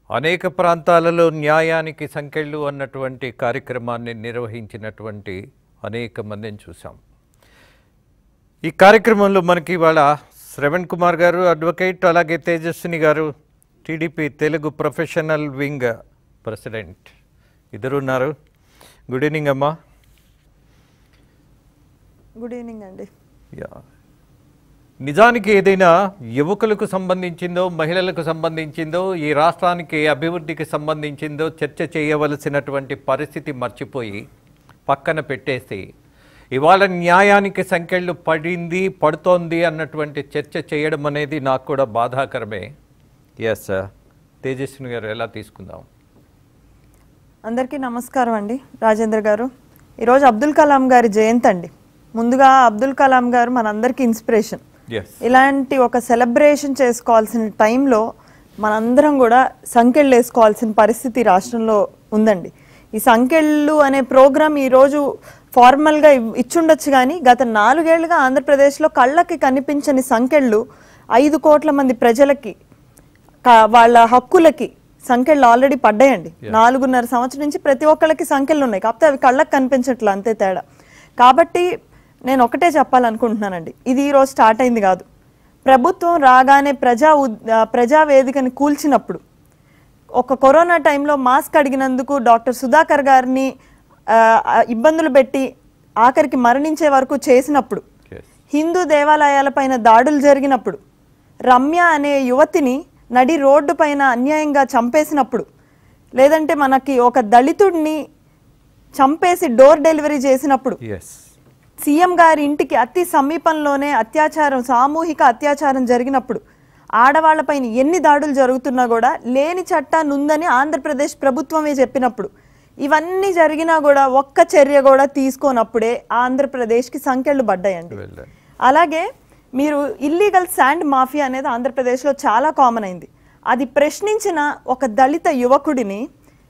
అనేక ప్రాంతాలలో న్యాయానికి సంకెళ్ళు అన్నటువంటి కార్యక్రమాన్ని నిర్వహించినటువంటి అనేక మందిని చూసాం ఈ కార్యక్రమంలో మనకి ఇవాళ శ్రవణ్ కుమార్ గారు అడ్వకేట్ అలాగే Tejaswini garu TDP Telugu professional wing president ఇద్దరు ఉన్నారు గుడ్ ఈవినింగ్ అమ్మా గుడ్ ఈవినింగ్ అండి యా నిజానికి ఏదైనా యువకులకు సంబంధించిందో మహిళలకు సంబంధించిందో ఈ రాష్ట్రానికి అభివృద్ధికి సంబంధించిందో చర్చ చేయవలసినటువంటి పరిస్థితి మర్చిపోయి పక్కన పెట్టేసి ఇవాళ న్యాయానికి సంఖ్యలు పడింది పడుతోంది అన్నటువంటి చర్చ చేయడం అనేది నాకు కూడా బాధాకరమే ఎస్ సార్ తేజస్విని గారు ఎలా తీసుకుందాం అందరికీ నమస్కారం అండి రాజేంద్ర గారు ఈరోజు అబ్దుల్ కలాం గారి జయంతి అండి ముందుగా అబ్దుల్ కలాం గారు మనందరికీ ఇన్స్పిరేషన్ ఎస్ ఇలాంటి ఒక సెలబ్రేషన్ చేసుకోవాల్సిన టైంలో మనందరం కూడా సంఖ్యలు వేసుకోవాల్సిన పరిస్థితి రాష్ట్రంలో ఉందండి ఈ సంఖ్యలు అనే ప్రోగ్రామ్ ఈరోజు ఫార్మల్గా ఇవ్- ఇచ్చుండొచ్చు కానీ గత నాలుగేళ్లుగా ఆంధ్రప్రదేశ్లో కళ్ళకి కనిపించని సంఖ్యలు ఐదు కోట్ల మంది ప్రజలకి క- వాళ్ళ హక్కులకి సంఖ్యలు ఆల్రెడీ పడ్డాయండి నాలుగున్నర సంవత్సరం నుంచి ప్రతి ఒక్కళ్ళకి సంఖ్యలు ఉన్నాయి కాకపోతే అవి కళ్ళకి కనిపించట్లే అంతే తేడా కాబట్టి నేను ఒకటే చెప్పాలనుకుంటున్నానండి ఇది ఈ రోజు స్టార్ట్ అయింది కాదు ప్రభుత్వం రాగానే ప్రజా ఉద్- ఆ, ప్రజా వేదికని కూల్చినప్పుడు ఒక కరోనా టైంలో మాస్క్ అడిగినందుకు డాక్టర్ సుధాకర్ గారిని ఆ, ఆ, ఇబ్బందులు పెట్టి ఆఖరికి మరణించే వరకు చేసినప్పుడు ఎస్ హిందూ దేవాలయాలపైన దాడులు జరిగినప్పుడు రమ్య అనే యువతిని నడి రోడ్డు పైన అన్యాయంగా చంపేసినప్పుడు లేదంటే మనకి ఒక దళితుడిని చంపేసి డోర్ డెలివరీ చేసినప్పుడు ఎస్ సీఎం గారి ఇంటికి అతి సమీపంలోనే అత్యాచారం సామూహిక అత్యాచారం జరిగినప్పుడు ఆడవాళ్లపైన ఎన్ని దాడులు జరుగుతున్నా కూడా లేని చట్టాన్ని ఉందని ఆంధ్రప్రదేశ్ ప్రభుత్వమే చెప్పినప్పుడు ఇవన్నీ జరిగినా కూడా ఒక్క చర్య కూడా తీసుకోనప్పుడే ఆంధ్రప్రదేశ్కి సంఖ్యలు పడ్డాయండి వెళ్ళండి అలాగే మీరు ఇల్లీగల్ శాండ్ మాఫియా అనేది ఆంధ్రప్రదేశ్లో చాలా కామన్ అయింది అది ప్రశ్నించిన ఒక దళిత యువకుడిని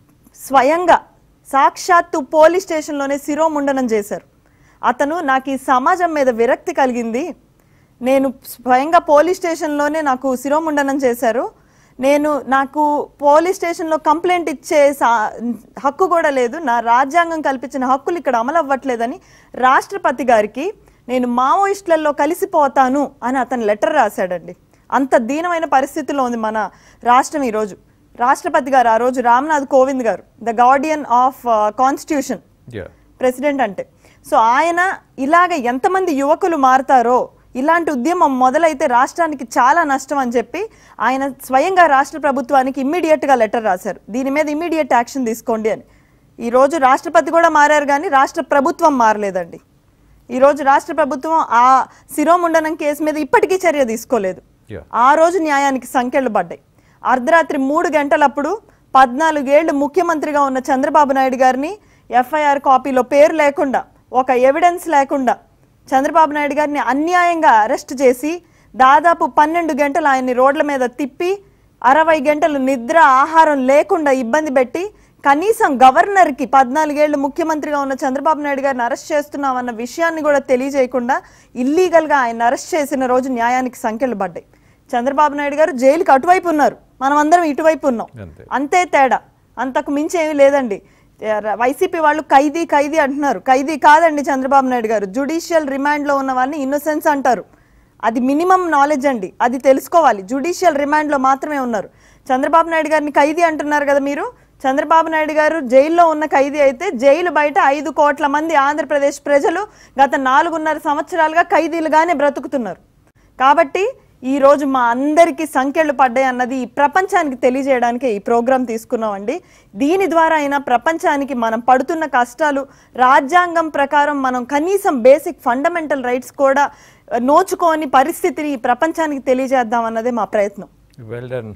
స్వయంగా సాక్షాత్తు పోలీస్ స్టేషన్లోనే శిరోముండనం చేశారు అతను నాకు ఈ సమాజం మీద విరక్తి కలిగింది నేను స్వయంగా పోలీస్ స్టేషన్లోనే నాకు శిరోముండనం చేశారు నేను నాకు పోలీస్ స్టేషన్లో కంప్లైంట్ ఇచ్చే సా- హక్కు కూడా లేదు నా రాజ్యాంగం కల్పించిన హక్కులు ఇక్కడ అమలు అవ్వట్లేదని రాష్ట్రపతి గారికి నేను మావోయిస్టులలో కలిసిపోతాను అని అతను లెటర్ రాశాడండి అంత దీనమైన పరిస్థితిలో ఉంది మన రాష్ట్రం ఈరోజు రాష్ట్రపతి గారు ఆ రోజు Ramnath Kovind garu the guardian of constitution yeah president అంటే సో ఆయన ఇలాగ ఎంతమంది యువకులు మారతారో ఇలాంటి ఉద్యమం మొదలైతే రాష్ట్రానికి చాలా నష్టం అని చెప్పి ఆయన స్వయంగా రాష్ట్ర ప్రభుత్వానికి ఇమ్మీడియట్గా లెటర్ రాశారు దీని మీద ఇమ్మీడియట్ యాక్షన్ తీసుకోండి అని ఈ రోజు రాష్ట్రపతి కూడా మారారు కానీ రాష్ట్ర ప్రభుత్వం మారలేదండి ఈ రోజు రాష్ట్ర ప్రభుత్వం ఆ శిరోముండనం కేసు మీద ఇప్పటికీ చర్య తీసుకోలేదు యా ఆ రోజు న్యాయానికి సంఖ్యలు పడ్డాయి అర్ధరాత్రి మూడు గంటలప్పుడు పద్నాలుగేళ్లు ముఖ్యమంత్రిగా ఉన్న చంద్రబాబు నాయుడు గారిని ఎఫ్ఐఆర్ కాపీలో పేరు లేకుండా ఒక ఎవిడెన్స్ లేకుండా చంద్రబాబు నాయుడు గారిని అన్యాయంగా అరెస్ట్ చేసి దాదాపు పన్నెండు గంటలు ఆయన్ని రోడ్ల మీద తిప్పి అరవై గంటలు నిద్ర ఆహారం లేకుండా ఇబ్బంది పెట్టి కనీసం గవర్నర్కి పద్నాలుగేళ్లు ముఖ్యమంత్రిగా ఉన్న చంద్రబాబు నాయుడు గారిని అరెస్ట్ చేస్తున్నామన్న విషయాన్ని కూడా తెలియజేయకుండా ఇల్లీగల్గా ఆయన అరెస్ట్ చేసిన రోజు న్యాయానికి సంఖ్యలు పడ్డాయి చంద్రబాబు నాయుడు గారు జైలుకి అటువైపు ఉన్నారు మనం అందరం ఇటువైపు ఉన్నాం అంతే అంతే తేడా అంతకు మించి ఏమీ లేదండి వైసీపీ వాళ్ళు ఖైదీ ఖైదీ అంటున్నారు ఖైదీ కాదండి చంద్రబాబు నాయుడు గారు జుడిషియల్ రిమాండ్లో ఉన్న వాళ్ళని ఇన్నోసెన్స్ అంటారు అది మినిమం నాలెడ్జ్ అండి అది తెలుసుకోవాలి జుడిషియల్ రిమాండ్లో మాత్రమే ఉన్నారు చంద్రబాబు నాయుడు గారిని ఖైదీ అంటున్నారు కదా మీరు చంద్రబాబు నాయుడు గారు జైల్లో ఉన్న ఖైదీ అయితే జైలు బయట ఐదు కోట్ల మంది ఆంధ్రప్రదేశ్ ప్రజలు గత నాలుగున్నర సంవత్సరాలుగా ఖైదీలుగానే బ్రతుకుతున్నారు కాబట్టి ఈ రోజు మా అందరికీ సంఖ్యలు పడ్డాయి అన్నది ఈ ప్రపంచానికి తెలియజేయడానికి ఈ ప్రోగ్రాం తీసుకున్నామండి దీని ద్వారా అయినా ప్రపంచానికి మనం పడుతున్న కష్టాలు రాజ్యాంగం ప్రకారం మనం కనీసం బేసిక్ ఫండమెంటల్ రైట్స్ కూడా ఆ, నోచుకోని పరిస్థితిని ఈ ప్రపంచానికి తెలియజేద్దాం అన్నదే మా ప్రయత్నం వెల్ డన్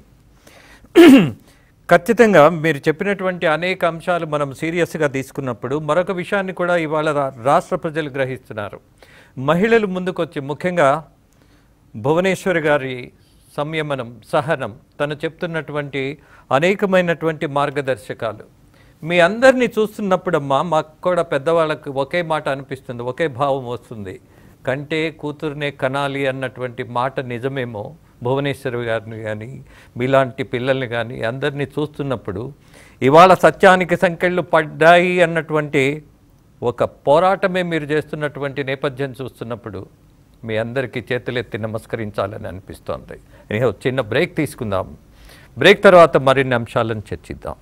ఖచ్చితంగా మీరు చెప్పినటువంటి అనేక అంశాలు మనం సీరియస్గా తీసుకున్నప్పుడు మరొక విషయాన్ని కూడా ఇవాళ రా- రాష్ట్ర ప్రజలు గ్రహిస్తున్నారు మహిళలు ముందుకొచ్చి ముఖ్యంగా భువనేశ్వరి గారి సంయమనం సహనం తను చెప్తున్నటువంటి అనేకమైనటువంటి మార్గదర్శకాలు మీ అందరినీ చూస్తున్నప్పుడమ్మా మాకు కూడా పెద్దవాళ్ళకి ఒకే మాట అనిపిస్తుంది ఒకే భావం వస్తుంది కంటే కూతురునే కనాలి అన్నటువంటి మాట నిజమేమో భువనేశ్వర్ గారిని కానీ మీలాంటి పిల్లల్ని కానీ అందరినీ చూస్తున్నప్పుడు ఇవాళ సత్యానికి సంఖ్యలు పడ్డాయి అన్నటువంటి ఒక పోరాటమే మీరు చేస్తున్నటువంటి నేపథ్యం చూస్తున్నప్పుడు మీ అందరికీ చేతులెత్తి నమస్కరించాలని అనిపిస్తోంది నేను చిన్న బ్రేక్ తీసుకుందాం బ్రేక్ తర్వాత మరిన్ని అంశాలను చర్చిద్దాం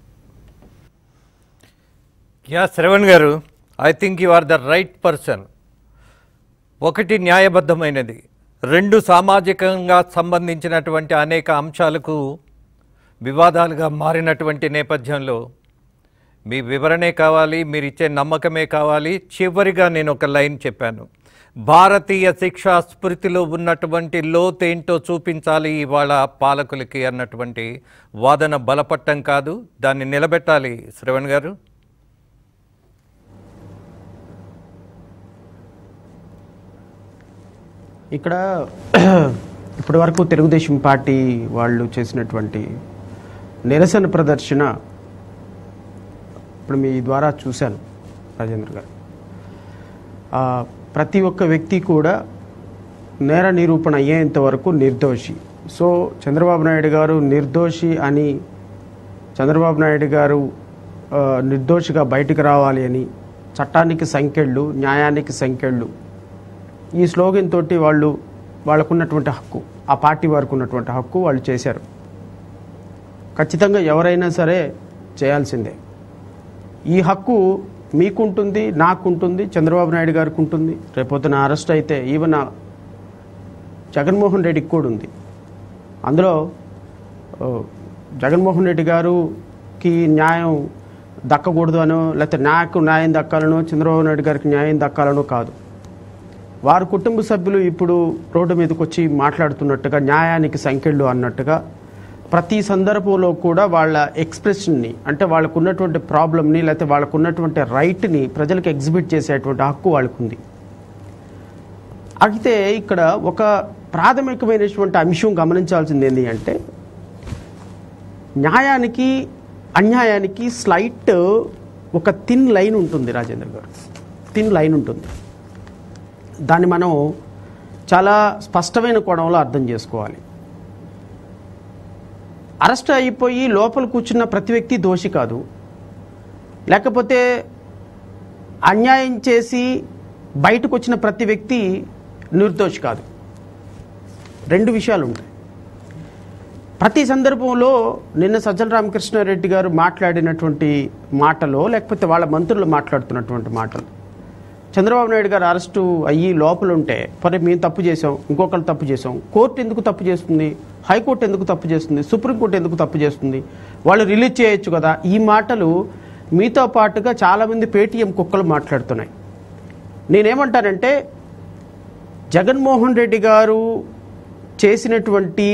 yeah Shravan garu I think you are the right person ఒకటి న్యాయబద్ధమైనది రెండు సామాజికంగా సంబంధించినటువంటి అనేక అంశాలకు వివాదాలుగా మారినటువంటి నేపథ్యంలో మీ వివరణే కావాలి మీరు ఇచ్చే నమ్మకమే కావాలి చివరిగా నేను ఒక లైన్ చెప్పాను భారతీయ శిక్షా స్మృతిలో ఉన్నటువంటి లోతేంటో చూపించాలి ఇవాళ పాలకులకి అన్నటువంటి వాదన బలపట్టం కాదు దాన్ని నిలబెట్టాలి శ్రవణ్ గారు ఇక్కడ ఇప్పటి వరకు తెలుగుదేశం పార్టీ వాళ్ళు చేసినటువంటి నిరసన ప్రదర్శన ఇప్పుడు మీ ద్వారా చూశాను రాజేంద్ర గారు ఆ, ప్రతి ఒక్క వ్యక్తి కూడా నేర నిరూపణ అయ్యేంత వరకు నిర్దోషి సో చంద్రబాబు నాయుడు గారు నిర్దోషి అని చంద్రబాబు నాయుడు గారు ఆ, నిర్దోషిగా బయటకు రావాలి అని చట్టానికి సంఖ్యళ్ళు న్యాయానికి సంఖ్యళ్ళు ఈ స్లోగన్ తోటి వాళ్ళు వాళ్ళకున్నటువంటి హక్కు ఆ పార్టీ వారికి ఉన్నటువంటి హక్కు వాళ్ళు చేశారు ఖచ్చితంగా ఎవరైనా సరే చేయాల్సిందే ఈ హక్కు మీకుంటుంది నాకుంటుంది చంద్రబాబు నాయుడు గారికి ఉంటుంది రేపొద్దున అరెస్ట్ అయితే ఈవెన్ ఆ జగన్మోహన్ రెడ్డికి కూడా ఉంది అందులో ఓ, జగన్మోహన్ రెడ్డి గారుకి న్యాయం దక్కకూడదు అనో లేకపోతే నాకు న్యాయం దక్కాలనో చంద్రబాబు నాయుడు గారికి న్యాయం దక్కాలనో కాదు వారి కుటుంబ సభ్యులు ఇప్పుడు రోడ్డు మీదకి వచ్చి మాట్లాడుతున్నట్టుగా న్యాయానికి సంఖ్యలు అన్నట్టుగా ప్రతి సందర్భంలో కూడా వాళ్ళ ఎక్స్ప్రెషన్ని అంటే వాళ్ళకు ఉన్నటువంటి ప్రాబ్లమ్ని లేకపోతే వాళ్ళకు ఉన్నటువంటి రైట్ని ప్రజలకు ఎగ్జిబిట్ చేసేటువంటి హక్కు వాళ్ళకు ఉంది అయితే ఇక్కడ ఒక ప్రాథమికమైనటువంటి అంశం గమనించాల్సింది ఏంటి అంటే న్యాయానికి అన్యాయానికి స్లైట్ ఒక థిన్ లైన్ ఉంటుంది రాజేంద్ర గారు థిన్ లైన్ ఉంటుంది దాన్ని మనం చాలా స్పష్టమైన కోణంలో అర్థం చేసుకోవాలి అరెస్ట్ అయిపోయి లోపల కూర్చున్న ప్రతి వ్యక్తి దోషి కాదు లేకపోతే అన్యాయం చేసి బయటకు వచ్చిన ప్రతి వ్యక్తి నిర్దోషి కాదు రెండు విషయాలు ఉంటాయి ప్రతి సందర్భంలో నిన్న సజ్జల రామకృష్ణారెడ్డి గారు మాట్లాడినటువంటి మాటలో లేకపోతే వాళ్ళ మంత్రులు మాట్లాడుతున్నటువంటి మాటలు చంద్రబాబు నాయుడు గారు అరెస్టు అయ్యి లోపల ఉంటే మరి మేము తప్పు చేసాం ఇంకొకరు తప్పు చేసాం కోర్టు ఎందుకు తప్పు చేస్తుంది హైకోర్టు ఎందుకు తప్పు చేస్తుంది సుప్రీంకోర్టు ఎందుకు తప్పు చేస్తుంది వాళ్ళు రిలీజ్ చేయొచ్చు కదా ఈ మాటలు మీతో పాటుగా చాలామంది పేటీఎం కుక్కలు మాట్లాడుతున్నాయి నేనేమంటానంటే జగన్మోహన్ రెడ్డి గారు చేసినటువంటి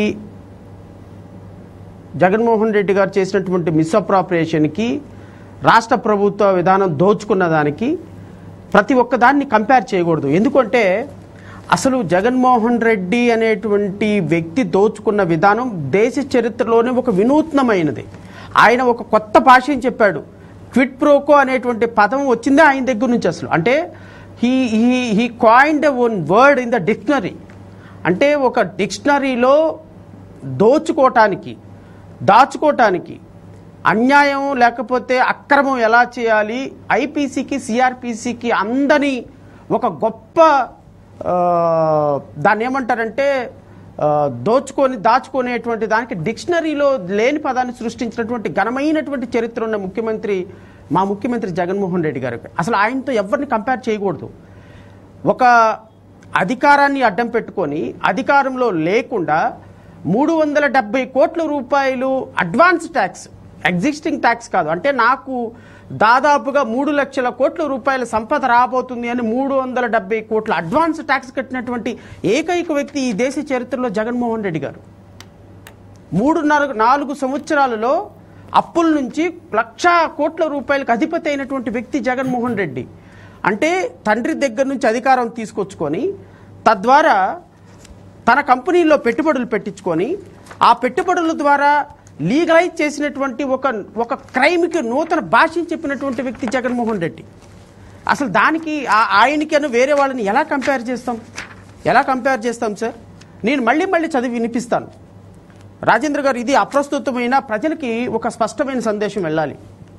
జగన్మోహన్ రెడ్డి గారు చేసినటువంటి మిస్అప్రాప్రియేషన్కి రాష్ట్ర ప్రభుత్వ విధానం దోచుకున్న దానికి ప్రతి ఒక్కదాన్ని కంపేర్ చేయకూడదు ఎందుకంటే అసలు జగన్మోహన్ రెడ్డి అనేటువంటి వ్యక్తి దోచుకున్న విధానం దేశ చరిత్రలోనే ఒక వినూత్నమైనది ఆయన ఒక కొత్త భాషని చెప్పాడు క్విట్ ప్రోకో అనేటువంటి పదం వచ్చిందే ఆయన దగ్గర నుంచి అసలు అంటే he he he coined one word in the dictionary అంటే ఒక డిక్షనరీలో దోచుకోవటానికి దాచుకోవటానికి అన్యాయం లేకపోతే అక్రమం ఎలా చేయాలి ఐపీసీకి సిఆర్పిసికి అందని ఒక గొప్ప ఆ, దాన్ని ఏమంటారంటే ఆ, దోచుకొని దాచుకునేటువంటి దానికి డిక్షనరీలో లేని పదాన్ని సృష్టించినటువంటి ఘనమైనటువంటి చరిత్ర ఉన్న ముఖ్యమంత్రి మా ముఖ్యమంత్రి జగన్మోహన్ రెడ్డి గారికి అసలు ఆయనతో ఎవరిని కంపేర్ చేయకూడదు ఒక అధికారాన్ని అడ్డం పెట్టుకొని అధికారంలో లేకుండా మూడు వందల డెబ్బై కోట్ల రూపాయలు అడ్వాన్స్ ట్యాక్స్ ఎగ్జిస్టింగ్ ట్యాక్స్ కాదు అంటే నాకు దాదాపుగా మూడు లక్షల కోట్ల రూపాయల సంపద రాబోతుంది అని మూడు వందల డెబ్బై కోట్ల అడ్వాన్స్ ట్యాక్స్ కట్టినటువంటి ఏకైక వ్యక్తి ఈ దేశ చరిత్రలో జగన్మోహన్ రెడ్డి గారు మూడున్నర నాలుగు సంవత్సరాలలో అప్పుల నుంచి లక్షా కోట్ల రూపాయలకు అధిపతి అయినటువంటి వ్యక్తి జగన్మోహన్ రెడ్డి అంటే తండ్రి దగ్గర నుంచి అధికారం తీసుకొచ్చుకొని తద్వారా తన కంపెనీలో పెట్టుబడులు పెట్టించుకొని ఆ పెట్టుబడుల ద్వారా లీగలైజ్ చేసినటువంటి ఒక ఒక క్రైమ్కి నూతన భాషని చెప్పినటువంటి వ్యక్తి జగన్మోహన్ రెడ్డి అసలు దానికి ఆ- ఆయనకి అను వేరే వాళ్ళని ఎలా కంపేర్ చేస్తాం ఎలా కంపేర్ చేస్తాం సార్ నేను మళ్ళీ మళ్ళీ చదివి వినిపిస్తాను రాజేంద్ర గారు ఇది అప్రస్తుతమైన ప్రజలకి ఒక స్పష్టమైన సందేశం వెళ్ళాలి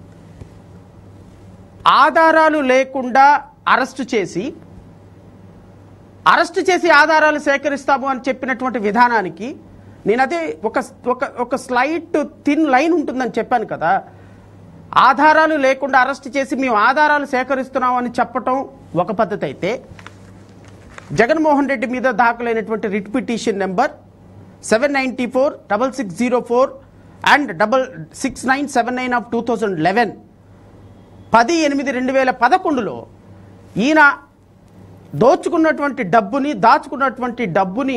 ఆధారాలు లేకుండా అరెస్టు చేసి అరెస్ట్ చేసి ఆధారాలు సేకరిస్తాము అని చెప్పినటువంటి విధానానికి నేను అదే ఒక ఒక ఒక స్లైట్ థిన్ లైన్ ఉంటుందని చెప్పాను కదా ఆధారాలు లేకుండా అరెస్ట్ చేసి మేము ఆధారాలు సేకరిస్తున్నాం అని చెప్పటం ఒక పద్ధతి అయితే జగన్మోహన్ రెడ్డి మీద దాఖలైనటువంటి writ petition number seven ninety four double six zero four and double six nine seven nine of two thousand eleven పది ఎనిమిది రెండు వేల పదకొండులో ఈయన దోచుకున్నటువంటి డబ్బుని దాచుకున్నటువంటి డబ్బుని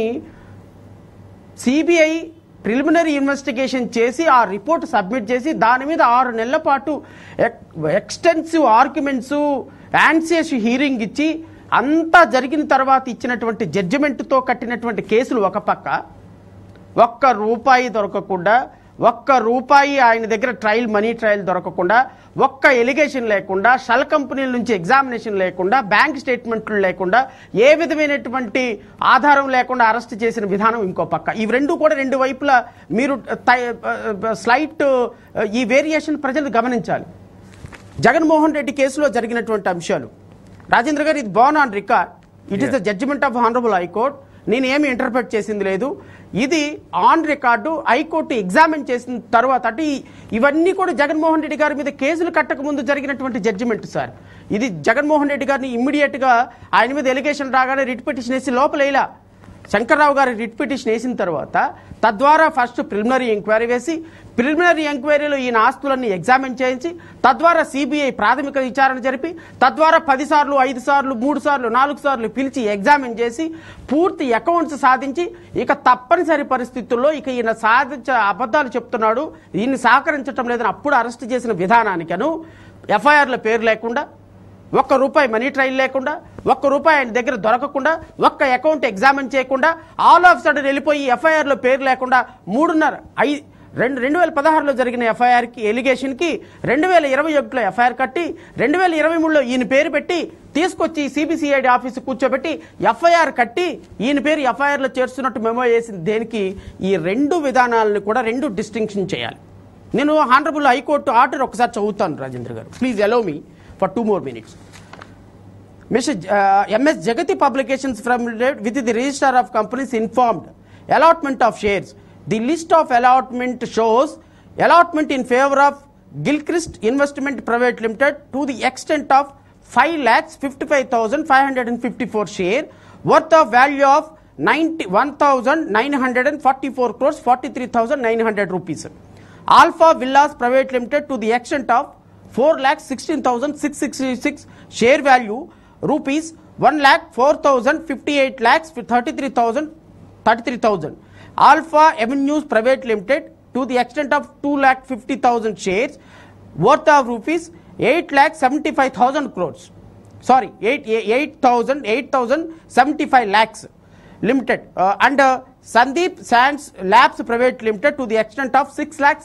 సిబిఐ ప్రిలిమినరీ ఇన్వెస్టిగేషన్ చేసి ఆ రిపోర్ట్ సబ్మిట్ చేసి దాని మీద ఆరు నెలల పాటు ఎక్స్టెన్సివ్ ఆర్గ్యుమెంట్స్ యాన్సియస్ హీరింగ్ ఇచ్చి అంతా జరిగిన తర్వాత ఇచ్చినటువంటి జడ్జిమెంట్తో కట్టినటువంటి కేసులు ఒక పక్క ఒక్క రూపాయి దొరకకుండా ఒక్క రూపాయి ఆయన దగ్గర ట్రయల్ మనీ ట్రయల్ దొరకకుండా ఒక్క ఎలిగేషన్ లేకుండా షల్ కంపెనీల నుంచి ఎగ్జామినేషన్ లేకుండా బ్యాంక్ స్టేట్మెంట్లు లేకుండా ఏ విధమైనటువంటి ఆధారం లేకుండా అరెస్ట్ చేసిన విధానం ఇంకో పక్క ఇవి రెండు కూడా రెండు వైపులా మీరు స్లైట్ ఈ వేరియేషన్ ప్రజలు గమనించాలి జగన్మోహన్ రెడ్డి కేసులో జరిగినటువంటి అంశాలు రాజేంద్ర గారు ఇది ban on record it is the judgment of honourable high court నేను ఏమి ఇంటర్ప్రెట్ చేసింది లేదు ఇది ఆన్ రికార్డు హైకోర్టు ఎగ్జామిన్ చేసిన తర్వాత అంటే ఈ- ఇవన్నీ కూడా జగన్మోహన్ రెడ్డి గారి మీద కేసులు కట్టక ముందు జరిగినటువంటి జడ్జిమెంట్ సార్ ఇది జగన్మోహన్ రెడ్డి గారిని ఇమ్మీడియట్ గా ఆయన మీద ఎలిగేషన్ రాగానే రిట్ పిటిషన్ వేసి లోపలేలా శంకర్రావు గారి రిట్ పిటిషన్ వేసిన తర్వాత తద్వారా ఫస్ట్ ప్రిలిమినరీ ఎంక్వైరీ వేసి ప్రిలిమినరీ ఎంక్వైరీలో ఈయన ఆస్తులన్నీ ఎగ్జామిన్ చేయించి తద్వారా సిబిఐ ప్రాథమిక విచారణ జరిపి తద్వారా పది సార్లు ఐదు సార్లు మూడు సార్లు నాలుగు సార్లు పిలిచి ఎగ్జామిన్ చేసి పూర్తి అకౌంట్స్ సాధించి ఇక తప్పనిసరి పరిస్థితుల్లో ఇక ఈయన సాధించ అబద్ధాలు చెప్తున్నాడు ఈయన్ని సహకరించడం లేదని అప్పుడు అరెస్ట్ చేసిన విధానానికను ఎఫ్ఐఆర్ల పేరు లేకుండా ఒక్క రూపాయి మనీ ట్రైల్ లేకుండా ఒక్క రూపాయి ఆయన దగ్గర దొరకకుండా ఒక్క అకౌంట్ ఎగ్జామిన్ చేయకుండా ఆల్ ఆఫ్ సడన్ వెళ్ళిపోయి ఎఫ్ఐఆర్లో పేరు లేకుండా మూడున్నర ఐ రెండు రెండు వేల పదహారులో జరిగిన ఎఫ్ఐఆర్కి ఎలిగేషన్కి రెండు వేల ఇరవై ఒకటిలో ఎఫ్ఐఆర్ కట్టి రెండు వేల ఇరవై మూడులో ఈయన పేరు పెట్టి తీసుకొచ్చి సిబిసిఐడి ఆఫీసు కూర్చోబెట్టి ఎఫ్ఐఆర్ కట్టి ఈయన పేరు ఎఫ్ఐఆర్లో చేర్చున్నట్టు మెమో చేసింది దేనికి ఈ రెండు విధానాలను కూడా రెండు డిస్టింక్షన్ చేయాలి నేను హానరబుల్ హైకోర్టు ఆర్డర్ ఒకసారి చదువుతాను Rajendra garu please allow me for two more minutes Mr. J- uh, MS Jagati Publications from with the Registrar of Companies informed allotment of shares. The list of allotment shows allotment in favor of Gilchrist Investment Private Limited to the extent of 5 lakhs 55,554 share worth of value of 90 1,944 crores 43,900 rupees. Alpha Villas Private Limited to the extent of 4 lakh 16,666 share value rupees 1 lakh 4,058 lakhs 33,000 33,000. Alpha Avenues Private Limited to the extent of 2 lakh 50,000 shares worth of rupees 8 lakh 75,000 crores. Sorry, 8 8,000 8,075 lakhs limited uh, and uh, Sandeep Sands Labs Private Limited to the extent of 6 lakh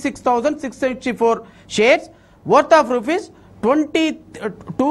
66,664 shares worth of rupees 20 uh,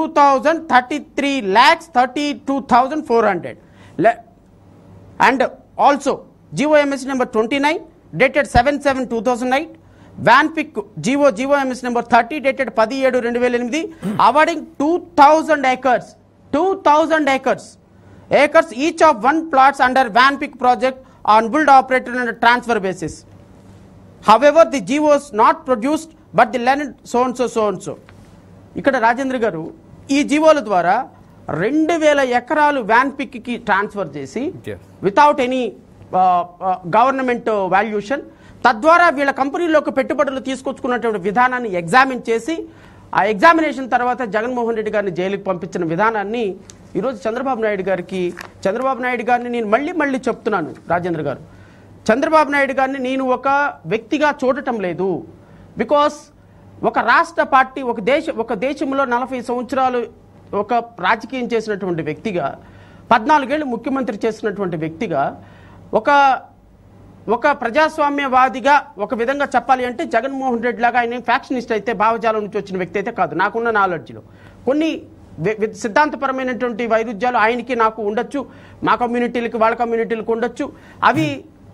2,033 lakhs 32,400 Le- and also GOMS number 29 dated 7 7 2008 Vanpic GO GOMS number 30 dated 10 7 2008 awarding 2000 acres 2000 acres acres each of one plots under Vanpic project on build operator and transfer basis however the GO was not produced but the land so and so so and so ఇక్కడ రాజేంద్ర గారు ఈ జీవోల ద్వారా రెండు వేల ఎకరాలు Vanpic transfer చేసి Yes. Without any government valuation తద్వారా వీళ్ళ కంపెనీలోకి పెట్టుబడులు తీసుకొచ్చుకున్నటువంటి విధానాన్ని ఎగ్జామిన్ చేసి ఆ ఎగ్జామినేషన్ తర్వాత జగన్మోహన్ రెడ్డి గారిని జైలుకి పంపించిన విధానాన్ని ఈరోజు చంద్రబాబు నాయుడు గారికి చంద్రబాబు నాయుడు గారిని నేను మళ్ళీ మళ్ళీ చెప్తున్నాను రాజేంద్ర గారు చంద్రబాబు నాయుడు గారిని నేను ఒక వ్యక్తిగా చూడటం లేదు బికాస్ ఒక రాష్ట్ర పార్టీ ఒక దేశ ఒక దేశంలో నలభై సంవత్సరాలు ఒక రాజకీయం చేసినటువంటి వ్యక్తిగా పద్నాలుగేళ్ళు ముఖ్యమంత్రి చేసినటువంటి వ్యక్తిగా ఒక ఒక ప్రజాస్వామ్యవాదిగా ఒక విధంగా చెప్పాలి అంటే జగన్మోహన్ రెడ్డి లాగా ఆయన ఫ్యాక్షనిస్ట్ అయితే భావజాలం నుంచి వచ్చిన వ్యక్తి అయితే కాదు నాకున్న నాలెడ్జ్లో కొన్ని వి- వి- సిద్ధాంతపరమైనటువంటి వైరుధ్యాలు ఆయనకి నాకు ఉండొచ్చు మా కమ్యూనిటీలకి వాళ్ళ కమ్యూనిటీలకు ఉండొచ్చు అవి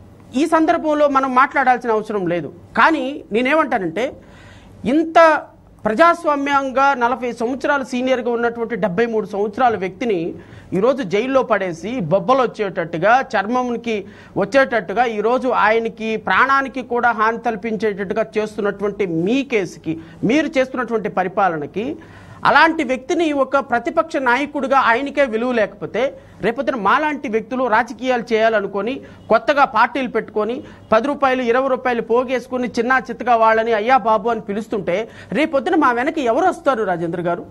ఈ సందర్భంలో మనం మాట్లాడాల్సిన అవసరం లేదు కానీ నేనేమంటానంటే ఇంత ప్రజాస్వామ్యంగా నలభై సంవత్సరాలు సీనియర్గా ఉన్నటువంటి డెబ్బై మూడు సంవత్సరాల వ్యక్తిని ఈరోజు జైల్లో పడేసి బొబ్బలు వచ్చేటట్టుగా చర్మంకి వచ్చేటట్టుగా ఈరోజు ఆయనకి ప్రాణానికి కూడా హాని తల్పించేటట్టుగా చేస్తున్నటువంటి మీ కేసుకి మీరు చేస్తున్నటువంటి పరిపాలనకి అలాంటి వ్యక్తిని ఒక ప్రతిపక్ష నాయకుడిగా ఆయనకే విలువ లేకపోతే రేపొద్దున మాలాంటి వ్యక్తులు రాజకీయాలు చేయాలనుకొని కొత్తగా పార్టీలు పెట్టుకొని పది రూపాయలు ఇరవై రూపాయలు పోగేసుకుని చిన్న చిత్తగా వాళ్ళని అయ్యా బాబు అని పిలుస్తుంటే రేపొద్దున మా వెనక ఎవరు వస్తారు రాజేంద్ర గారు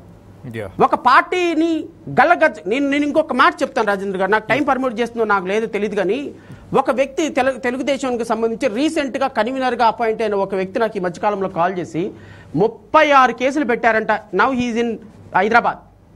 ఒక పార్టీని గల్లగజ్జ నేను నేను ఇంకొక మాట చెప్తాను రాజేంద్ర గారు నాకు టైం పర్మిట్ చేస్తుందో నాకు లేదో తెలియదు కానీ ఒక వ్యక్తి తెలుగు తెలుగుదేశానికి సంబంధించి రీసెంట్గా కన్వీనర్గా అపాయింట్ అయిన ఒక వ్యక్తి నాకు ఈ మధ్యకాలంలో కాల్ చేసి ముప్పై ఆరు కేసులు పెట్టారంట now he's in Hyderabad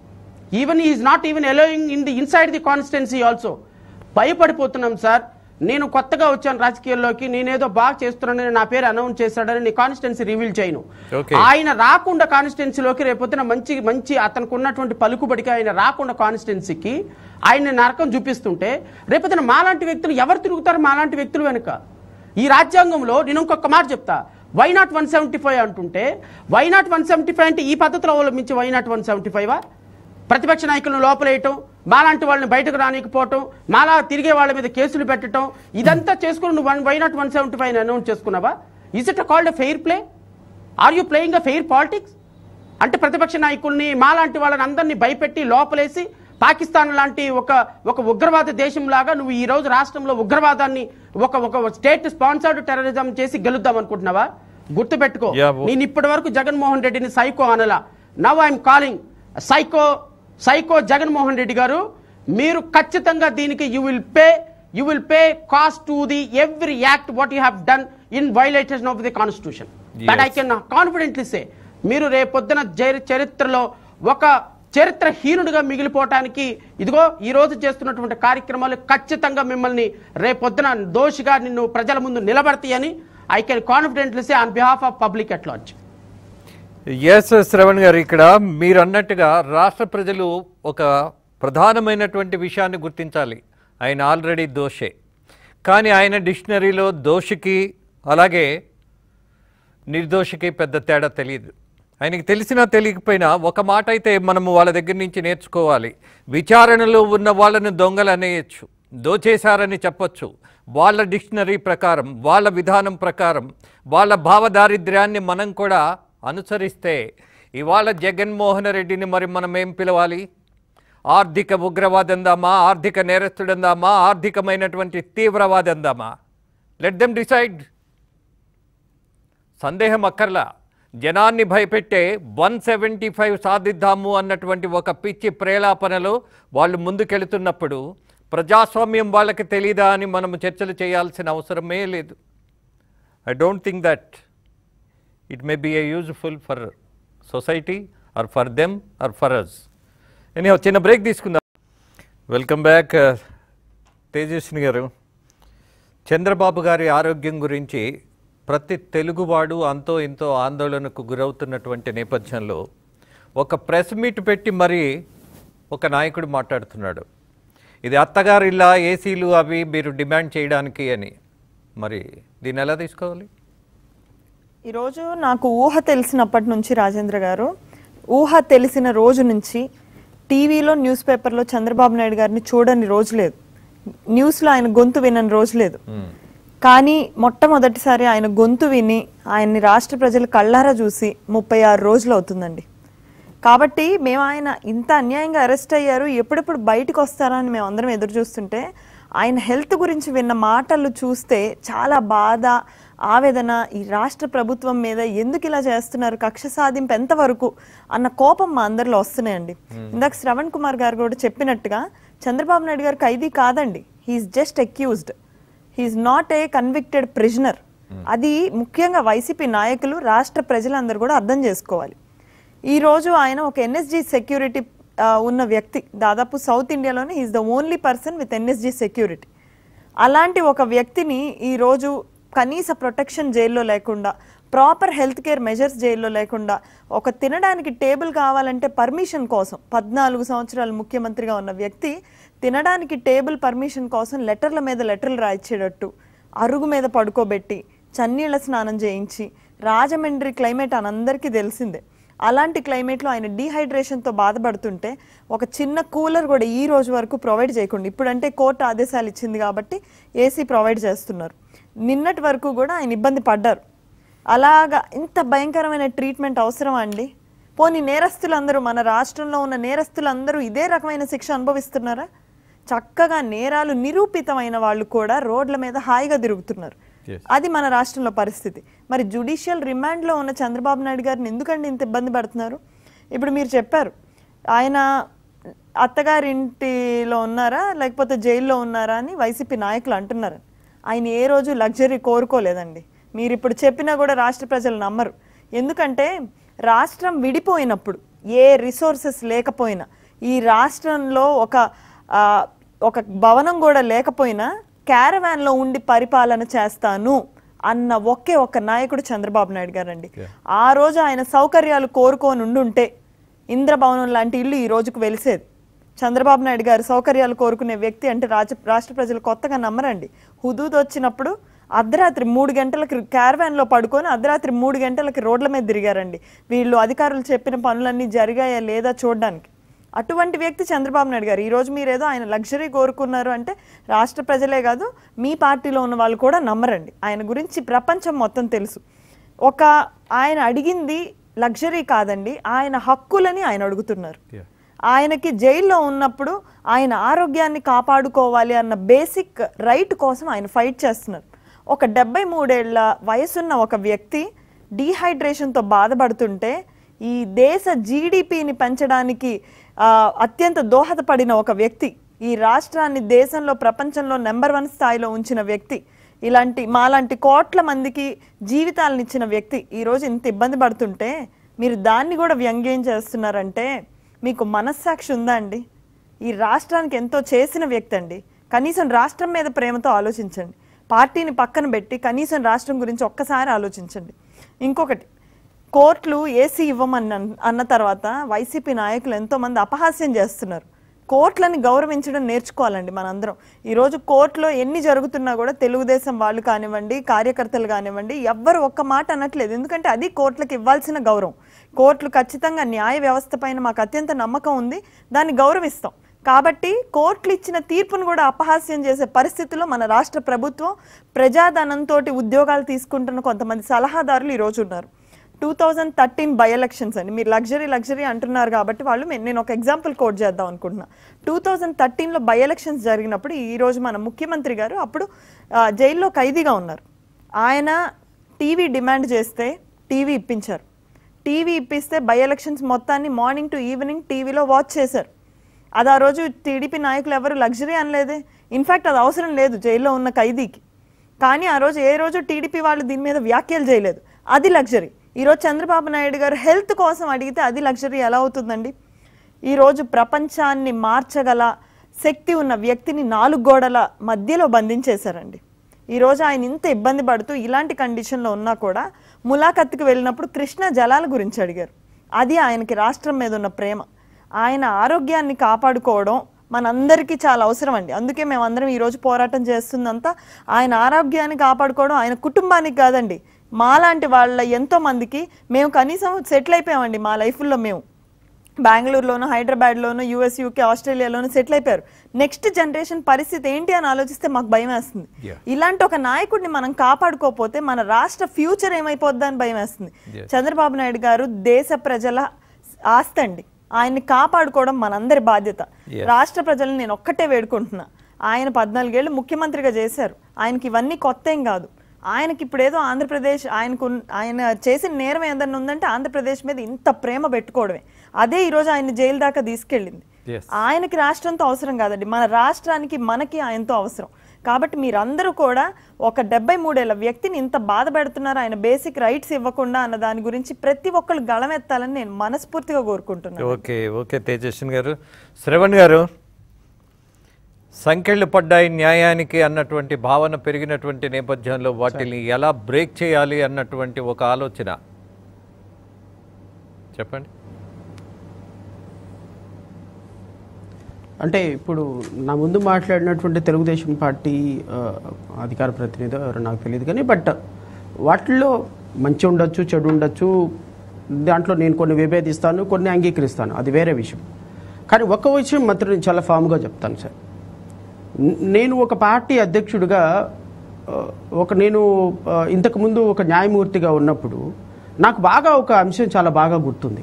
even is not even allowing in the inside the constituency also భయపడిపోతున్నాం సార్ నేను కొత్తగా వచ్చాను రాజకీయాల్లోకి నేనేదో బాగా చేస్తున్నానని నా పేరు అనౌన్స్ చేశాడని నీ కాన్స్టిట్యున్సీ రివీల్ చేయను Okay. ఆయన రాకుండా కాన్స్టిట్యున్సీలోకి రేపొద్దున మంచి మంచి అతనికి ఉన్నటువంటి పలుకుబడికి ఆయన రాకుండా కాన్స్టిట్యున్సీకి ఆయన నరకం చూపిస్తుంటే రేపొద్దున మాలాంటి వ్యక్తులు ఎవరు తిరుగుతారు మాలాంటి వ్యక్తులు వెనుక ఈ రాజ్యాంగంలో నేను ఇంకొక మాట చెప్తా why not one seventy five అంటుంటే why not one seventy five అంటే ఈ పద్ధతిలో అవలంబించి why not one seventy five ప్రతిపక్ష నాయకులను లోపలేయటం మాలాంటి వాళ్ళని బయటకు రానికపోవటం మాలా తిరిగే వాళ్ళ మీద కేసులు పెట్టడం ఇదంతా చేసుకుని నువ్వు one why not one seventy five announce చేసుకున్నావా is it called a fair play are you playing a fair politics అంటే ప్రతిపక్ష నాయకుల్ని మాలాంటి వాళ్ళని అందరినీ భయపెట్టి లోపలేసి పాకిస్తాన్ లాంటి ఒక ఒక ఉగ్రవాద దేశం లాగా నువ్వు ఈ రోజు రాష్ట్రంలో ఉగ్రవాదాన్ని ఒక ఒక స్టేట్ స్పాన్సర్డ్ టెర్రరిజం చేసి గెలుద్దాం అనుకుంటున్నావా గుర్తుపెట్టుకో Yeah, wo- నేను ఇప్పటి వరకు జగన్మోహన్ రెడ్డిని సైకో అనలా now I'm calling psycho psycho Jaganmohan Reddy garu మీరు ఖచ్చితంగా దీనికి you will pay you will pay cost to the every act what you have done in violation of the constitution that I Yes. Can confidently say మీరు రేపొద్దున జరి- చరిత్రలో ఒక చరిత్రహీనుడిగా మిగిలిపోవటానికి ఇదిగో ఈ రోజు చేస్తున్నటువంటి కార్యక్రమాలు ఖచ్చితంగా మిమ్మల్ని రేపొద్దున దోషిగా నిన్ను ప్రజల ముందు నిలబడతాయని I can confidently say on behalf of public at large yes Shravan garu ఇక్కడ మీరు అన్నట్టుగా రాష్ట్ర ప్రజలు ఒక ప్రధానమైనటువంటి విషయాన్ని గుర్తించాలి ఆయన ఆల్రెడీ దోషే కానీ ఆయన డిక్షనరీలో దోషికి అలాగే నిర్దోషికి పెద్ద తేడా తెలియదు ఆయనకి తెలిసినా తెలియకపోయినా ఒక మాట అయితే మనము వాళ్ళ దగ్గర నుంచి నేర్చుకోవాలి విచారణలో ఉన్న వాళ్ళను దొంగలు అనేయచ్చు దోచేశారని చెప్పొచ్చు వాళ్ళ డిక్షనరీ ప్రకారం వాళ్ళ విధానం ప్రకారం వాళ్ళ భావదారిద్ర్యాన్ని మనం కూడా అనుసరిస్తే ఇవాళ జగన్మోహన్ రెడ్డిని మరి మనం ఏం పిలవాలి ఆర్థిక ఉగ్రవాదందామా ఆర్థిక నేరస్తుడందామా ఆర్థికమైనటువంటి తీవ్రవాదందామా లెట్ దెమ్ డిసైడ్ సందేహం అక్కర్లా జనాన్ని భయపెట్టే వన్ సెవెంటీ ఫైవ్ సాధిద్దాము అన్నటువంటి ఒక పిచ్చి ప్రేలాపనలో వాళ్ళు ముందుకెళ్తున్నప్పుడు ప్రజాస్వామ్యం వాళ్ళకి తెలీదా అని మనం చర్చలు చేయాల్సిన అవసరమే లేదు I don't think that it may be a useful for society or for them or for us any చిన్న బ్రేక్ తీసుకుందాం వెల్కమ్ బ్యాక్ తేజస్విని గారు చంద్రబాబు గారి ఆరోగ్యం గురించి ప్రతి తెలుగువాడు అంతో ఇంతో ఆందోళనకు గురవుతున్నటువంటి నేపథ్యంలో ఒక ప్రెస్ మీట్ పెట్టి మరి ఒక నాయకుడు మాట్లాడుతున్నాడు ఇది అత్తగారిల్లా ఏసీలు అవి మీరు డిమాండ్ చేయడానికి అని మరి దీన్ని ఎలా తీసుకోవాలి ఈరోజు నాకు ఊహ తెలిసినప్పటి నుంచి రాజేంద్ర గారు ఊహ తెలిసిన రోజు నుంచి టీవీలో న్యూస్ పేపర్లో చంద్రబాబు నాయుడు గారిని చూడని రోజు లేదు న్యూస్లో ఆయన గొంతు వినని రోజు లేదు కానీ మొట్టమొదటిసారి ఆయన గొంతు విని ఆయన్ని రాష్ట్ర ప్రజలు కళ్ళారా చూసి ముప్పై ఆరు రోజులు అవుతుందండి కాబట్టి మేము ఆయన ఇంత అన్యాయంగా అరెస్ట్ అయ్యారు ఎప్పుడెప్పుడు బయటకు వస్తారా అని మేము అందరం ఎదురు చూస్తుంటే ఆయన హెల్త్ గురించి విన్న మాటలు చూస్తే చాలా బాధ ఆవేదన ఈ రాష్ట్ర ప్రభుత్వం మీద ఎందుకు ఇలా చేస్తున్నారు కక్ష సాధింపు ఎంతవరకు అన్న కోపం మా అందరిలో వస్తున్నాయండి ఇందాక శ్రవణ్ కుమార్ గారు కూడా చెప్పినట్టుగా చంద్రబాబు నాయుడు గారు ఖైదీ కాదండి he's just accused he's not a convicted prisoner అది ముఖ్యంగా వైసీపీ నాయకులు రాష్ట్ర ప్రజలందరూ కూడా అర్థం చేసుకోవాలి ఈ రోజు ఆయన ఒక ఎన్ఎస్జి సెక్యూరిటీ ఉన్న వ్యక్తి దాదాపు సౌత్ ఇండియాలోనే is the only person with NSG security అలాంటి ఒక వ్యక్తిని ఈ రోజు కనీస ప్రొటెక్షన్ జైల్లో లేకుండా ప్రాపర్ హెల్త్ కేర్ మెజర్స్ జైల్లో లేకుండా ఒక తినడానికి టేబుల్ కావాలంటే పర్మిషన్ కోసం పద్నాలుగు సంవత్సరాలు ముఖ్యమంత్రిగా ఉన్న వ్యక్తి తినడానికి టేబుల్ పర్మిషన్ కోసం లెటర్ల మీద లెటర్లు రాయించేటట్టు అరుగు మీద పడుకోబెట్టి చన్నీళ్ళ స్నానం చేయించి రాజమండ్రి క్లైమేట్ అనందరికీ తెలిసిందే అలాంటి క్లైమేట్లో ఆయన డీహైడ్రేషన్తో బాధపడుతుంటే ఒక చిన్న కూలర్ కూడా ఈ రోజు వరకు ప్రొవైడ్ చేయకుండా ఇప్పుడంటే కోర్టు ఆదేశాలు ఇచ్చింది కాబట్టి ఏసీ ప్రొవైడ్ చేస్తున్నారు నిన్నటి వరకు కూడా ఆయన ఇబ్బంది పడ్డారు అలాగా ఇంత భయంకరమైన ట్రీట్మెంట్ అవసరమా అండి పోనీ నేరస్తులందరూ మన రాష్ట్రంలో ఉన్న నేరస్తులందరూ ఇదే రకమైన శిక్ష అనుభవిస్తున్నారా చక్కగా నేరాలు నిరూపితమైన వాళ్ళు కూడా రోడ్ల మీద హాయిగా తిరుగుతున్నారు Yes. అది మన రాష్ట్రంలో పరిస్థితి మరి జుడిషియల్ రిమాండ్లో ఉన్న చంద్రబాబు నాయుడు గారిని ఎందుకండి ఇంత ఇబ్బంది పడుతున్నారు ఇప్పుడు మీరు చెప్పారు ఆయన అత్తగారింటిలో ఉన్నారా లేకపోతే జైల్లో ఉన్నారా అని వైసీపీ నాయకులు అంటున్నారు ఆయన ఏ రోజు లగ్జరీ కోరుకోలేదండి మీరు ఇప్పుడు చెప్పినా కూడా రాష్ట్ర ప్రజలు నమ్మరు ఎందుకంటే రాష్ట్రం విడిపోయినప్పుడు ఏ రిసోర్సెస్ లేకపోయినా ఈ రాష్ట్రంలో ఒక ఆ, ఒక భవనం కూడా లేకపోయినా క్యారవాన్లో ఉండి పరిపాలన చేస్తాను అన్న ఒకే ఒక్క నాయకుడు చంద్రబాబు నాయుడు గారండి ఆ రోజు ఆయన సౌకర్యాలు కోరుకొని ఉండుంటే ఇంద్రభవనం లాంటి ఇల్లు ఈ రోజుకు వెలిసేది చంద్రబాబు నాయుడు గారు సౌకర్యాలు కోరుకునే వ్యక్తి అంటే రాజ రాష్ట్ర ప్రజలు కొత్తగా నమ్మరండి హుదూద్ వచ్చినప్పుడు అర్ధరాత్రి మూడు గంటలకి క్యారవాన్లో పడుకొని అర్ధరాత్రి మూడు గంటలకి రోడ్ల మీద తిరిగారండి వీళ్ళు అధికారులు చెప్పిన పనులన్నీ జరిగాయా లేదా చూడడానికి అటువంటి వ్యక్తి చంద్రబాబు నాయుడు గారు ఈరోజు మీరేదో ఆయన లగ్జరీ కోరుకున్నారు అంటే రాష్ట్ర ప్రజలే కాదు మీ పార్టీలో ఉన్న వాళ్ళు కూడా నమ్మరండి ఆయన గురించి ప్రపంచం మొత్తం తెలుసు ఒక ఆయన అడిగింది లగ్జరీ కాదండి ఆయన హక్కులని ఆయన అడుగుతున్నారు Yeah. ఆయనకి జైల్లో ఉన్నప్పుడు ఆయన ఆరోగ్యాన్ని కాపాడుకోవాలి అన్న బేసిక్ రైట్ కోసం ఆయన ఫైట్ చేస్తున్నారు ఒక డెబ్బై మూడేళ్ల వయసున్న ఒక వ్యక్తి డీహైడ్రేషన్తో బాధపడుతుంటే ఈ దేశ జీడిపిని పెంచడానికి ఆ, అత్యంత దోహదపడిన ఒక వ్యక్తి ఈ రాష్ట్రాన్ని దేశంలో ప్రపంచంలో నెంబర్ వన్ స్థాయిలో ఉంచిన వ్యక్తి ఇలాంటి మాలాంటి కోట్ల మందికి జీవితాలను ఇచ్చిన వ్యక్తి ఈరోజు ఇంత ఇబ్బంది పడుతుంటే మీరు దాన్ని కూడా వ్యంగ్యం చేస్తున్నారంటే మీకు మనస్సాక్షి ఉందా అండి ఈ రాష్ట్రానికి ఎంతో చేసిన వ్యక్తి అండి కనీసం రాష్ట్రం మీద ప్రేమతో ఆలోచించండి పార్టీని పక్కన పెట్టి కనీసం రాష్ట్రం గురించి ఒక్కసారి ఆలోచించండి ఇంకొకటి కోర్టులు ఏసీ ఇవ్వమని అన్- అన్న తర్వాత వైసీపీ నాయకులు ఎంతోమంది అపహాస్యం చేస్తున్నారు కోర్టులని గౌరవించడం నేర్చుకోవాలండి మనందరం ఈరోజు కోర్టులో ఎన్ని జరుగుతున్నా కూడా తెలుగుదేశం వాళ్ళు కానివ్వండి కార్యకర్తలు కానివ్వండి ఎవ్వరు ఒక్క మాట అనట్లేదు ఎందుకంటే అది కోర్టులకు ఇవ్వాల్సిన గౌరవం కోర్టులు ఖచ్చితంగా న్యాయ వ్యవస్థ పైన మాకు అత్యంత నమ్మకం ఉంది దాన్ని గౌరవిస్తాం కాబట్టి కోర్టులు ఇచ్చిన తీర్పును కూడా అపహాస్యం చేసే పరిస్థితిలో మన రాష్ట్ర ప్రభుత్వం ప్రజాధనంతో ఉద్యోగాలు తీసుకుంటున్న కొంతమంది సలహాదారులు ఈరోజు ఉన్నారు two thousand thirteen by elections అండి మీరు లగ్జరీ లగ్జరీ అంటున్నారు కాబట్టి వాళ్ళు మే- నేను ఒక ఎగ్జాంపుల్ కోట్ చేద్దాం అనుకుంటున్నా టూ థౌజండ్ థర్టీన్లో బై ఎలక్షన్స్ జరిగినప్పుడు ఈ రోజు మన ముఖ్యమంత్రి గారు అప్పుడు ఆ, జైల్లో ఖైదీగా ఉన్నారు ఆయన టీవీ డిమాండ్ చేస్తే టీవీ ఇప్పించారు టీవీ ఇప్పిస్తే బై ఎలక్షన్స్ మొత్తాన్ని మార్నింగ్ టు ఈవినింగ్ టీవీలో వాచ్ చేశారు అది ఆ రోజు టీడీపీ నాయకులు ఎవరు లగ్జరీ అనలేదే ఇన్ఫాక్ట్ అది అవసరం లేదు జైల్లో ఉన్న ఖైదీకి కానీ ఆ రోజు ఏ రోజు టీడీపీ వాళ్ళు దీని మీద వ్యాఖ్యలు చేయలేదు అది లగ్జరీ ఈరోజు చంద్రబాబు నాయుడు గారు హెల్త్ కోసం అడిగితే అది లగ్జరీ ఎలా అవుతుందండి ఈరోజు ప్రపంచాన్ని మార్చగల శక్తి ఉన్న వ్యక్తిని నాలుగు గోడల మధ్యలో బంధించేశారండి ఈరోజు ఆయన ఇంత ఇబ్బంది పడుతూ ఇలాంటి కండిషన్లో ఉన్నా కూడా ములాఖత్కి వెళ్ళినప్పుడు కృష్ణ జలాల గురించి అడిగారు అది ఆయనకి రాష్ట్రం మీద ఉన్న ప్రేమ ఆయన ఆరోగ్యాన్ని కాపాడుకోవడం మనందరికీ చాలా అవసరం అండి అందుకే మేమందరం ఈరోజు పోరాటం చేస్తుందంతా ఆయన ఆరోగ్యాన్ని కాపాడుకోవడం ఆయన కుటుంబానికి కాదండి మాలాంటి వాళ్ళ ఎంతో మందికి మేము కనీసం సెటిల్ అయిపోయామండి మా లైఫ్లో మేము బెంగళూరులోను హైదరాబాద్లోను యూఎస్ యూకే ఆస్ట్రేలియాలోను సెటిల్ అయిపోయారు నెక్స్ట్ జనరేషన్ పరిస్థితి ఏంటి అని ఆలోచిస్తే మాకు భయం వేస్తుంది Yeah. ఇలాంటి ఒక నాయకుడిని మనం కాపాడుకోకపోతే మన రాష్ట్ర ఫ్యూచర్ ఏమైపోద్ది అని భయం వేస్తుంది Yes. చంద్రబాబు నాయుడు గారు దేశ ప్రజల ఆస్తి అండి ఆయన్ని కాపాడుకోవడం మనందరి బాధ్యత Yes. రాష్ట్ర ప్రజలను నేను ఒక్కటే వేడుకుంటున్నా ఆయన పద్నాలుగేళ్ళు ముఖ్యమంత్రిగా చేశారు ఆయనకి ఇవన్నీ కొత్త ఏం కాదు ఆయనకి ఇప్పుడు ఏదో ఆంధ్రప్రదేశ్ ఆయనకు ఉన్- ఆయన చేసిన నేరం ఏదన్నా ఉందంటే ఆంధ్రప్రదేశ్ మీద ఇంత ప్రేమ పెట్టుకోవడమే అదే ఈరోజు ఆయన జైలు దాకా తీసుకెళ్ళింది Yes. ఆయనకి రాష్ట్రంతో అవసరం కాదండి మన రాష్ట్రానికి మనకి ఆయనతో అవసరం కాబట్టి మీరందరూ కూడా ఒక డెబ్బై మూడేళ్ల వ్యక్తిని ఇంత బాధ పెడుతున్నారు ఆయన బేసిక్ రైట్స్ ఇవ్వకుండా అన్న దాని గురించి ప్రతి ఒక్కళ్ళు గళమెత్తాలని నేను మనస్ఫూర్తిగా కోరుకుంటున్నాను ఓకే ఓకే తేజస్విని గారు శ్రవణ్ గారు సంఖ్యలు పడ్డాయి న్యాయానికి అన్నటువంటి భావన పెరిగినటువంటి నేపథ్యంలో వాటిని ఎలా బ్రేక్ చేయాలి అన్నటువంటి ఒక ఆలోచన చెప్పండి అంటే ఇప్పుడు నా ముందు మాట్లాడినటువంటి తెలుగుదేశం పార్టీ ఆ, అధికార ప్రతినిధి ఎవరో నాకు తెలియదు కానీ బట్ వాటిల్లో మంచి ఉండొచ్చు చెడు ఉండొచ్చు దాంట్లో నేను కొన్ని విభేదిస్తాను కొన్ని అంగీకరిస్తాను అది వేరే విషయం కానీ ఒక్క విషయం మాత్రం నేను చాలా ఫామ్గా చెప్తాను సార్ న- నేను ఒక పార్టీ అధ్యక్షుడిగా ఆ, ఒక నేను ఆ, ఇంతకుముందు ఒక న్యాయమూర్తిగా ఉన్నప్పుడు నాకు బాగా ఒక అంశం చాలా బాగా గుర్తుంది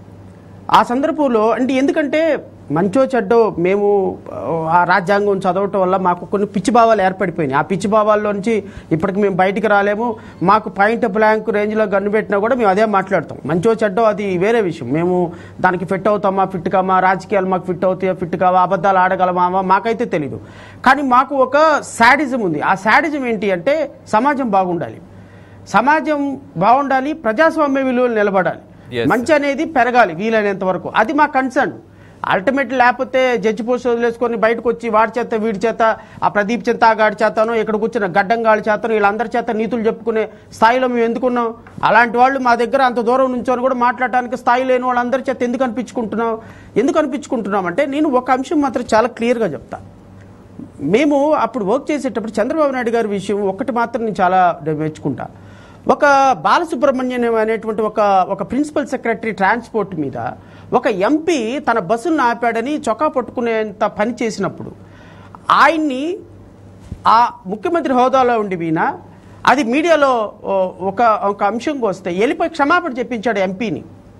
ఆ సందర్భంలో అంటే ఎందుకంటే మంచో చెడ్డో మేము ఆ, ఆ రాజ్యాంగం చదవటం వల్ల మాకు కొన్ని పిచ్చి భావాలు ఏర్పడిపోయినాయి ఆ పిచ్చి భావాల్లో నుంచి ఇప్పటికి మేము బయటికి రాలేము మాకు పాయింట్ బ్లాంక్ రేంజ్లో గన్ను పెట్టినా కూడా మేము అదే మాట్లాడతాం మంచో చెడ్డో అది వేరే విషయం మేము దానికి ఫిట్ అవుతామా ఫిట్ కామా రాజకీయాలు మాకు ఫిట్ అవుతాయా ఫిట్ కావా అబద్ధాలు ఆడగలమా మాకైతే తెలీదు కానీ మాకు ఒక శాడిజం ఉంది ఆ శాడిజం ఏంటి అంటే సమాజం బాగుండాలి సమాజం బాగుండాలి ప్రజాస్వామ్య విలువలు నిలబడాలి Yes, మంచి అనేది పెరగాలి వీలైనంత వరకు అది మా కన్సర్న్ అల్టిమేట్ లేకపోతే జడ్జి పోస్ట్ వదిలేసుకొని బయటకు వచ్చి వాడి చేత వీడి చేత ఆ ప్రదీప్ చేత ఆ గాడి చేతను ఇక్కడ కూర్చున్న గడ్డంగాడి చేతను వీళ్ళందరి చేత నీతులు చెప్పుకునే స్థాయిలో మేము ఎందుకున్నాం అలాంటి వాళ్ళు మా దగ్గర అంత దూరం నుంచొని కూడా మాట్లాడటానికి స్థాయి లేని వాళ్ళందరి చేత ఎందుకు అనిపించుకుంటున్నాం ఎందుకు అనిపించుకుంటున్నాం అంటే నేను ఒక అంశం మాత్రం చాలా క్లియర్గా చెప్తా మేము అప్పుడు వర్క్ చేసేటప్పుడు చంద్రబాబు నాయుడు గారి విషయం ఒక్కటి మాత్రం నేను చాలా మెచ్చుకుంటా ఒక బాలసుబ్రహ్మణ్యం అనేటువంటి ఒక ఒక ప్రిన్సిపల్ సెక్రటరీ ట్రాన్స్పోర్ట్ మీద ఒక ఎంపీ తన బస్సులను ఆపాడని చొక్కా పట్టుకునేంత పని చేసినప్పుడు ఆయన్ని ఆ ముఖ్యమంత్రి హోదాలో ఉండి వీణ అది మీడియాలో ఓ, ఒక ఒక అంశంగా వస్తే వెళ్ళిపోయి క్షమాపణ చెప్పించాడు ఎంపీని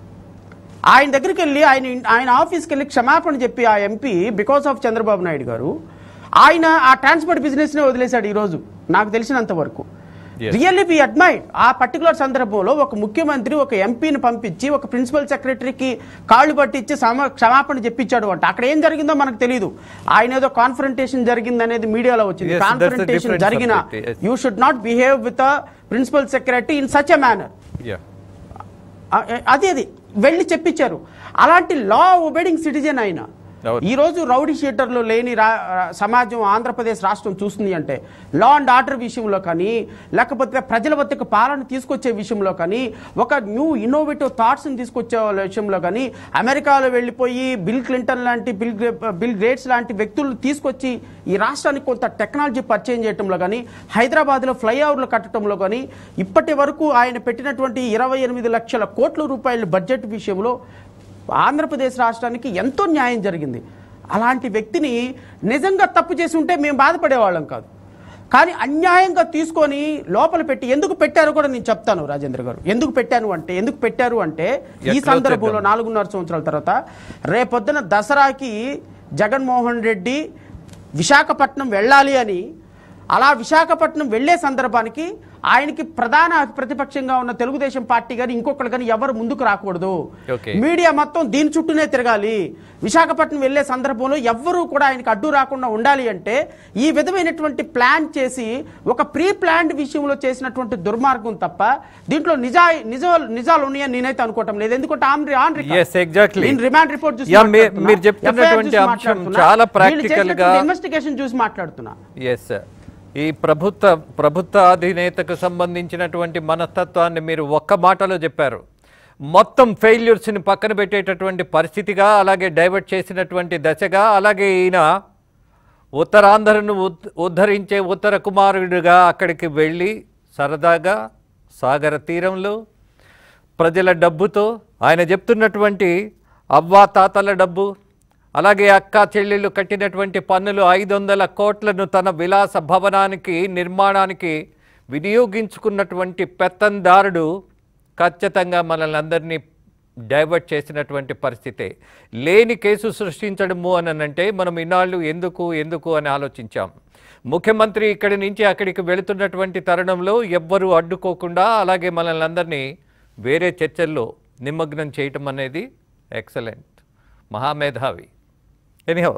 ఆయన దగ్గరికి వెళ్ళి ఆయన ఆయన ఆఫీస్కి వెళ్ళి క్షమాపణ చెప్పి ఆ MP because of Chandrababu Naidu garu ఆయన ఆ ట్రాన్స్పోర్ట్ బిజినెస్నే వదిలేశాడు ఈరోజు నాకు తెలిసినంత వరకు Yes. రియల్లీ వి అడ్మైర్ ఆ పర్టికులర్ సందర్భంలో ఒక ముఖ్యమంత్రి ఒక ఎంపీని పంపించి ఒక ప్రిన్సిపల్ సెక్రటరీకి కాళ్ళు పట్టించి సమ క్షమాపణ చెప్పించాడు అంట అక్కడ ఏం జరిగిందో మనకు తెలియదు ఆయన ఏదో కాన్ఫరంటేషన్ జరిగింది అనేది మీడియాలో వచ్చింది Yes, that's a confrontation different జరిగిన subject, yes. You should not behave with principal secretary in such a manner yeah ఆ- అదే అది వెళ్ళి చెప్పించారు అలాంటి లా ఒబెడింగ్ సిటిజన్ ఆయన అవును. ఈ రోజు రౌడీ షీటర్లు లేని రా- రా- సమాజం ఆంధ్రప్రదేశ్ రాష్ట్రం చూస్తుంది అంటే లా అండ్ ఆర్డర్ విషయంలో కానీ లేకపోతే ప్రజల వద్దకు పాలన తీసుకొచ్చే విషయంలో కానీ ఒక న్యూ ఇన్నోవేటివ్ థాట్స్ని తీసుకొచ్చే వాళ్ళ విషయంలో కానీ అమెరికాలో వెళ్ళిపోయి బిల్ క్లింటన్ లాంటి బిల్ గ్రే- బిల్ గ్రేట్స్ లాంటి వ్యక్తులు తీసుకొచ్చి ఈ రాష్ట్రానికి కొంత టెక్నాలజీ పరిచయం చేయడంలో కానీ హైదరాబాద్లో ఫ్లైఓవర్లు కట్టడంలో కానీ ఇప్పటి వరకు ఆయన పెట్టినటువంటి ఇరవై ఎనిమిది లక్షల కోట్ల రూపాయల బడ్జెట్ విషయంలో ఆంధ్రప్రదేశ్ రాష్ట్రానికి ఎంతో న్యాయం జరిగింది అలాంటి వ్యక్తిని నిజంగా తప్పు చేసి ఉంటే మేము బాధపడేవాళ్ళం కాదు కానీ అన్యాయంగా తీసుకొని లోపల పెట్టి ఎందుకు పెట్టారో కూడా నేను చెప్తాను రాజేంద్ర గారు ఎందుకు పెట్టాను అంటే ఎందుకు పెట్టారు అంటే ఈ ఎట్లా సందర్భంలో చేద్దాం? నాలుగున్నర సంవత్సరాల తర్వాత రేపొద్దున దసరాకి జగన్మోహన్ రెడ్డి విశాఖపట్నం వెళ్ళాలి అని అలా విశాఖపట్నం వెళ్లే సందర్భానికి ఆయనకి ప్రధాన ప్రతిపక్షంగా ఉన్న తెలుగుదేశం పార్టీ కానీ ఇంకొకరు కానీ ఎవరు ముందుకు రాకూడదు Okay. మీడియా మొత్తం దీని చుట్టూనే తిరగాలి విశాఖపట్నం వెళ్లే సందర్భంలో ఎవ్వరూ కూడా ఆయనకి అడ్డు రాకుండా ఉండాలి అంటే ఈ విధమైనటువంటి ప్లాన్ చేసి ఒక ప్రీ ప్లాన్డ్ విషయంలో చేసినటువంటి దుర్మార్గం తప్ప దీంట్లో నిజా నిజాలు నిజాలు ఉన్నాయని నేనైతే అనుకోవటం లేదు ఎందుకంటే ఆన్ ఆన్ Yes, exactly. నేను రిమాండ్ రిపోర్ట్ చూసి Yeah, మీ- మాట్లాడుతున్నా. మీరు చెప్తున్నటువంటి FIR చూసి అంశం మాట్లాడుతున్నా. చాలా వీళ్ళు practical చేసినటువంటి గా- ఇన్వెస్టిగేషన్ చూసి మాట్లాడుతున్నా ఎస్ ఈ ప్రభుత్వ ప్రభుత్వ అధినేతకు సంబంధించినటువంటి మనస్తత్వాన్ని మీరు ఒక్క మాటలో చెప్పారు మొత్తం ఫెయిల్యూర్స్ని పక్కన పెట్టేటటువంటి పరిస్థితిగా అలాగే డైవర్ట్ చేసినటువంటి దశగా అలాగే ఈయన ఉత్తరాంధ్రను ఉద్- ఉద్ధరించే ఉత్తర కుమారుడిగా అక్కడికి వెళ్ళి సరదాగా సాగర తీరంలో ప్రజల డబ్బుతో ఆయన చెప్తున్నటువంటి అవ్వా తాతల డబ్బు అలాగే అక్క చెల్లెళ్ళు కట్టినటువంటి పన్నులు ఐదు వందల కోట్లను తన విలాస భవనానికి నిర్మాణానికి వినియోగించుకున్నటువంటి పెత్తందారుడు ఖచ్చితంగా మనల్ని అందరినీ డైవర్ట్ చేసినటువంటి పరిస్థితే లేని కేసు సృష్టించడము అని అంటే మనం ఇన్నాళ్ళు ఎందుకు ఎందుకు అని ఆలోచించాం ముఖ్యమంత్రి ఇక్కడి నుంచి అక్కడికి వెళుతున్నటువంటి తరుణంలో ఎవ్వరూ అడ్డుకోకుండా అలాగే మనల్ని అందరినీ వేరే చర్చల్లో నిమగ్నం చేయటం అనేది ఎక్సలెంట్ మహామేధావి ఎనీహో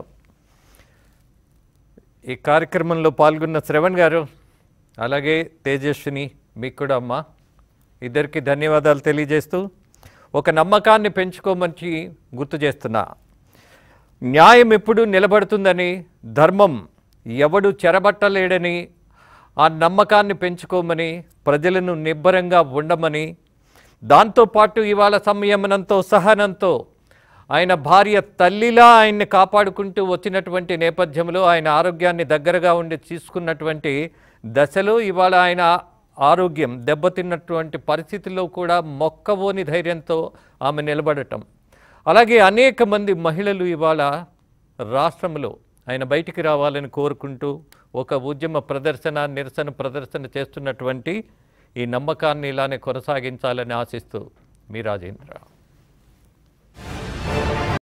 ఈ కార్యక్రమంలో పాల్గొన్న శ్రవణ్ గారు అలాగే తేజస్విని మీకు కూడా అమ్మ ఇద్దరికి ధన్యవాదాలు తెలియజేస్తూ ఒక నమ్మకాన్ని పెంచుకోమని గుర్తు చేస్తున్నా న్యాయం ఎప్పుడు నిలబడుతుందని ధర్మం ఎవడు చెరబట్టలేడని ఆ నమ్మకాన్ని పెంచుకోమని ప్రజలను నిబ్బరంగా ఉండమని దాంతోపాటు ఇవాళ సంయమనంతో సహనంతో ఆయన భార్య తల్లిలా ఆయన్ని కాపాడుకుంటూ వచ్చినటువంటి నేపథ్యంలో ఆయన ఆరోగ్యాన్ని దగ్గరగా ఉండి తీసుకున్నటువంటి దశలో ఇవాళ ఆయన ఆరోగ్యం దెబ్బతిన్నటువంటి పరిస్థితుల్లో కూడా మొక్కవోని ధైర్యంతో ఆమె నిలబడటం అలాగే అనేక మంది మహిళలు ఇవాళ రాష్ట్రంలో ఆయన బయటికి రావాలని కోరుకుంటూ ఒక ఉద్యమ ప్రదర్శన నిరసన ప్రదర్శన చేస్తున్నటువంటి ఈ నమ్మకాన్ని ఇలానే కొనసాగించాలని ఆశిస్తూ మీ రాజేంద్ర